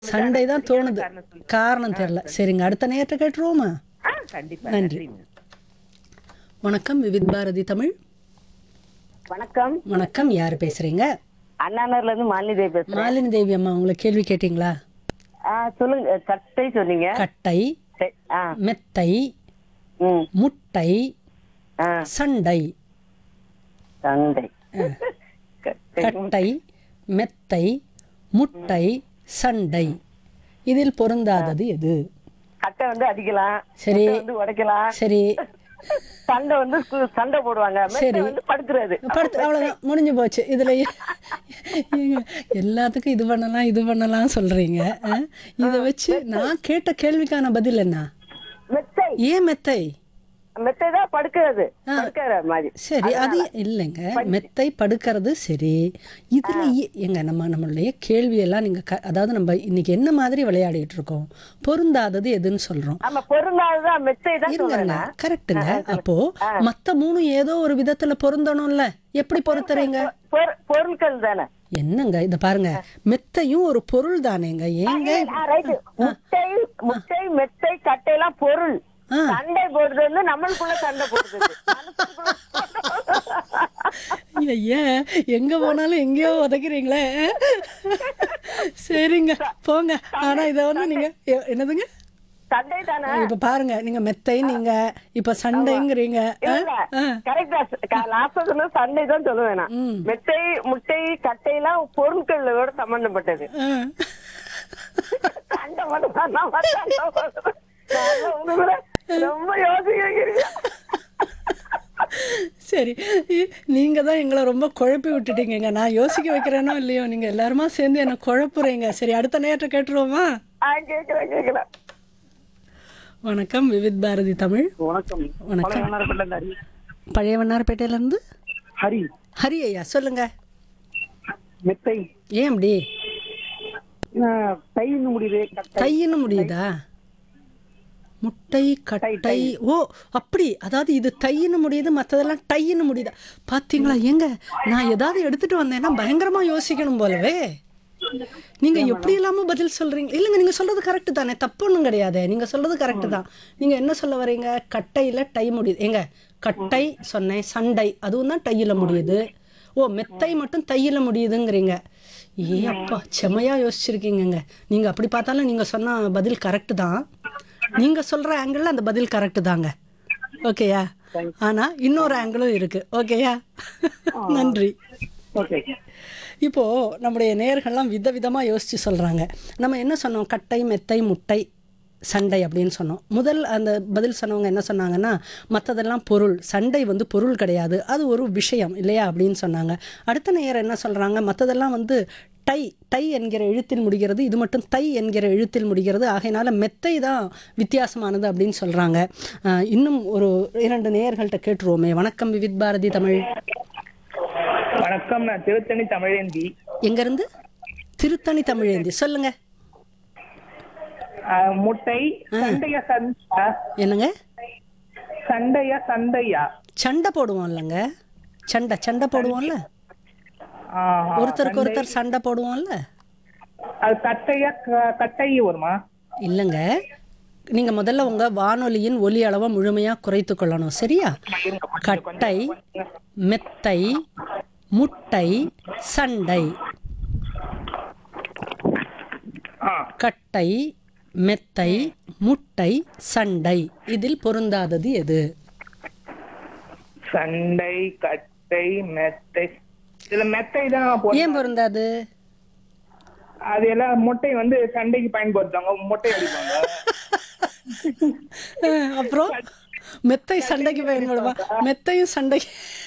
சண்டை தான் தோணுது காரணம் சொல்லு. காரணம் தெரியல சரிங்க அடுத்த நேரத்தை கேட்டுருவோமா ஆ கண்டிப்பா நன்றி. நன்றிங்க. வணக்கம் விவித் பாரதி தமிழ் வணக்கம் வணக்கம் யார் பேசுறீங்க அண்ணாநகர்ல இருந்து மாலினி தேவி பேசுறேன் மாலினி தேவி அம்மா உங்களை கேள்வி கேட்டிங்களா ஆ, சொல்லுங்க கட்டை சொன்னீங்க கட்டை சரி, ஆ, மெத்தை ம், முட்டை ஆ, சண்டை சண்டை கட்டை. கட்டை மெத்தை முட்டை சண்டை இதில் பொருந்தாதது எது கட்டை வந்து அடிக்கலாம் சரி. முட்டை வந்து உடைக்கலாம் சரி சண்டை வந்து கு- சண்டை போடுவாங்க மெத்தை சரி. வந்து படுக்கிறது படுத்து அவ்வளோதான் முடிஞ்சு போச்சு இதில் எல்லாத்துக்கும் இது பண்ணலாம் இது பண்ணலாம் சொல்கிறீங்க இதை வச்சு நான் கேட்ட கேள்விக்கான பதில் என்ன மெத்தை ஏன் மெத்தை மெத்தை தான் படுக்கிறது படுக்கிற மாதிரி சரி அது இல்லைங்க மெத்தை படுக்கிறது சரி இதுல ஏ- எங்க நம்ம நம்மளுடைய கேள்வியெல்லாம் நீங்க க- அதாவது நம்ம இன்னைக்கு என்ன மாதிரி விளையாடிட்டு இருக்கோம் பொருந்தாதது எதுன்னு சொல்றோம் ஆமா பொருந்தாதான் மெத்தை தான் இருங்க சொல்றேன் கரெக்டுங்க அப்போ மத்த மூணும் ஏதோ ஒரு விதத்துல பொருந்தணும்ல எப்படி பொருத்துறீங்க பொரு- பொருட்கள் தானே என்னங்க இத பாருங்க மெத்தையும் ஒரு பொருள் தானேங்க ஏங்க ஆ, ரைட்டு. முட்டை முட்டை மெத்தை கட்டை எல்லாம் பொருள் ஆ. சண்டை போடுறது வந்து நம்மளுக்குள்ள சண்டை போடுறது ஐயா எங்க போனாலும் எங்கேயோ உதைக்கிறீங்களே சரிங்க போங்க ஆனா இதை வந்து நீங்க எ- என்னதுங்க சண்டை தானே இப்ப பாருங்க நீங்க மெத்தை நீங்க இப்ப சண்டைங்கிறீங்க ஆ? இல்ல ஆ. கரெக்டா லாஸ்ட் சொன்ன சண்டை தான் சொல்லுவேன் நான் ம். மெத்தை முட்டை கட்டை எல்லாம் பொருட்களோட சம்பந்தப்பட்டது ஆ. சண்டை மட்டும் தான் நான் சண்டை போடுறேன். நான் உங்க கூட ரொம்ப யோசிக்க வைக்கிறீங்க சரி இ- நீங்க தான் எங்களை ரொம்ப குழப்பி விட்டுட்டீங்கங்க நான் யோசிக்க வைக்கிறேனோ இல்லையோ நீங்க எல்லாருமா சேர்ந்து என்ன குழப்புறீங்க சரி அடுத்த நேரத்தை கேட்டுருவோமா ஆ கேக்குறேன் கேக்குறேன் வணக்கம் விவித் பாரதி தமிழ் வணக்கம் வணக்கம் வண்ணாரப்பேட்டை ஹரி பழைய வண்ணாரப்பேட்டையில இருந்து ஹரி ஹரி ஐயா சொல்லுங்க மெத்தை ஏன் அப்படி ஆஹ், தைன்னு முடியுது கட்டை தைன்னு முடியுதா முட்டை கட்டை ஓ அப்படி அதாவது இது தைன்னு முடியுது மற்றதெல்லாம் டைன்னு முடியுதா பாத்தீங்களா ஏங்க நான் ஏதாவது எடுத்துட்டு வந்தேன்னா பயங்கரமா யோசிக்கணும் போலவே நீங்க எப்படி இல்லாம பதில் சொல்றீங்க இல்லைங்க நீங்க சொல்றது கரெக்ட் தானே தப்பு ஒன்றும் கிடையாது நீங்க சொல்றது கரெக்ட் தான் நீங்க என்ன சொல்ல வரீங்க கட்டையில டை முடியுது ஏங்க கட்டை சொன்னேன் சண்டை அதுவும் தான் டையில முடியுது ஓ மெத்தை மட்டும் தையில முடியுதுங்கிறீங்க ஏ அப்பா செமையா யோசிச்சிருக்கீங்கங்க நீங்க அப்படி பார்த்தாலும் நீங்க சொன்ன பதில் கரெக்ட் தான் நீங்க சொல்ற ஆங்கிள் அந்த பதில் கரெக்ட் தாங்க ஓகேயா ஆனா இன்னொரு ஆங்கிளும் இருக்கு ஓகேயா நன்றி ஓகே இப்போ நம்முடைய நேர்கள்லாம் விதவிதமா யோசிச்சு சொல்றாங்க நம்ம என்ன சொன்னோம் கட்டை மெத்தை முட்டை சண்டை அப்படின்னு சொன்னோம் முதல் அந்த பதில் சொன்னவங்க என்ன சொன்னாங்கன்னா மற்றதெல்லாம் பொருள் சண்டை வந்து பொருள் கிடையாது அது ஒரு விஷயம் இல்லையா அப்படின்னு சொன்னாங்க அடுத்த நேயர் என்ன சொல்றாங்க மற்றதெல்லாம் வந்து டை டை என்கிற எழுத்தில் முடிகிறது இது மட்டும் தை என்கிற எழுத்தில் முடிகிறது ஆகையினால மெத்தை தான் வித்தியாசமானது அப்படின்னு சொல்றாங்க அஹ், இன்னும் ஒரு இரண்டு நேயர்கள்ட்ட கேட்டுருவோமே வணக்கம் விவித் பாரதி தமிழ் வணக்கம் நான் திருத்தணி தமிழேந்தி எங்கேருந்து திருத்தணி தமிழேந்தி சொல்லுங்க ஆஹ், முட்டை சண்டையா சண்டா என்னங்க சண்டையா சண்டையா சண்டை போடுவோம் இல்லைங்க சண்டை சண்டை போடுவோம்ல ஆஹ், ஒருத்தருக்கு ஒருத்தர் சண்டை போடுவோம்ல அது கட்டையா க- கட்டை வருமா இல்லைங்க நீங்க முதல்ல உங்க வானொலியின் ஒலி அளவை முழுமையா குறைத்து கொள்ளணும் சரியா கட்டை மெத்தை முட்டை சண்டை ஆ கட்டை மெத்தை முட்டை சண்டை இதில் பொருந்தாதது எது சண்டை கட்டை மெத்தை இதுல மெத்தை தான் போ- ஏன் பொருந்தாது அது எல்லாம் முட்டை வந்து சண்டைக்கு பயன்படுத்துவாங்க முட்டை அடிப்பாங்க அஹ், அப்புறம் மெத்தை சண்டைக்கு பயன்படுமா மெத்தையும் சண்டைக்கு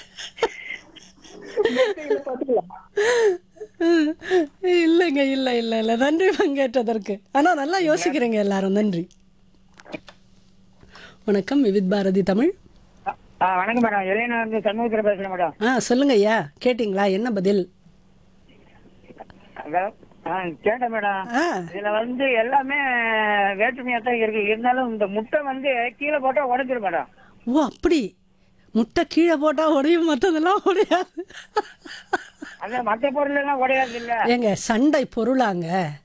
மெத்தையில பாத்துக்கலாம் அஹ், இல்லைங்க இல்லை இல்லை இல்லை நன்றி பங்கேற்றதற்கு ஆனா நல்லா யோசிக்கிறீங்க எல்லாரும் நன்றி வணக்கம் விவித் பாரதி தமிழ் வணக்கம் மேடம் எலைனா வந்து சண்முகத்தில் பேசுறேன் மேடம் ஆ சொல்லுங்க ஐயா கேட்டிங்களா என்ன பதில் கேட்டேன் மேடம் ஆ இதுல வந்து எல்லாமே வேற்றுமையா தான் இருக்கு இருந்தாலும் இந்த முட்டை வந்து கீழே போட்டா உடைஞ்சிரும் மேடம் ஓ அப்படி முட்டை கீழே போட்டா உடையும் மற்றதெல்லாம் உடையாது அந்த மத்த பொருள் எல்லாம் உடையாது இல்ல ஏங்க சண்டை பொருளாங்க